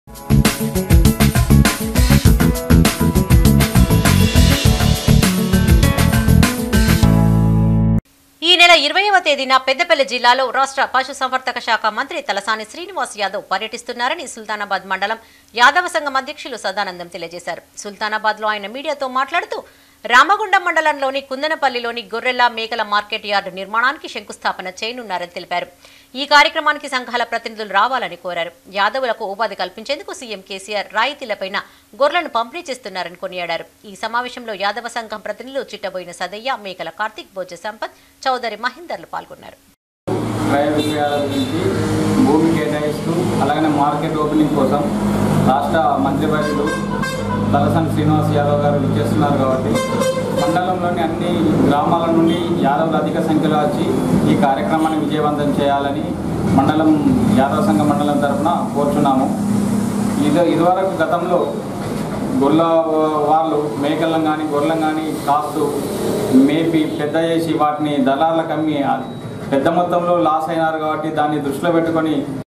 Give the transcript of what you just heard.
ఈ నెల ఇరవైవ తేదీన పెద్దపల్లి జిల్లాలో రాష్ట్ర పశుసంవర్ధక శాఖ మంత్రి తలసాని శ్రీనివాస్ యాదవ్ పర్యటిస్తున్నారని సుల్తానాబాద్ మండలం యాదవ సంఘం అధ్యక్షులు సదానందం తెలియజేశారు సుల్తానాబాద్ లో ఆయన మీడియాతో మాట్లాడుతూ రామగుండం మండలంలోని కుందనపల్లిలోని గొర్రెల మేకల మార్కెట్ యార్డు నిర్మాణానికి శంకుస్థాపన చేయనున్నారని తెలిపారు ఈ కార్యక్రమానికి సంఘాల ప్రతినిధులు రావాలని కోరారు యాదవులకు ఉపాధి కల్పించేందుకు సీఎం కేసీఆర్ రాయితీలపైన గొర్రెలను పంపిణీ చేస్తున్నారని కొనియాడారు ఈ సమావేశంలో యాదవ సంఘం ప్రతినిధులు చిట్టబోయిన సదయ్య మేకల కార్తీక్ భోజ సంపత్ చౌదరి మహేందర్లు పాల్గొన్నారు క్రయ విక్రయాల గురించి భూమి కేటాయిస్తూ అలాగనే మార్కెట్ ఓపెనింగ్ కోసం రాష్ట్ర మంత్రివర్యులు తలసాని శ్రీనివాస్ యాదవ్ గారు విచ్చేస్తున్నారు కాబట్టి మండలంలోని అన్ని గ్రామాల నుండి యాదవులు అధిక సంఖ్యలో వచ్చి ఈ కార్యక్రమాన్ని విజయవంతం చేయాలని మండలం యాదవ సంఘ మండలం తరఫున కోరుచున్నాము ఇది ఇదివరకు గతంలో గొర్రెల వాళ్ళు మేకలను కానీ గొర్రెలను కానీ కాస్తూ మేపి పెద్ద చేసి వాటిని దళాలకు అమ్మి పెద్ద మొత్తంలో లాస్ అయినారు కాబట్టి దాన్ని దృష్టిలో పెట్టుకొని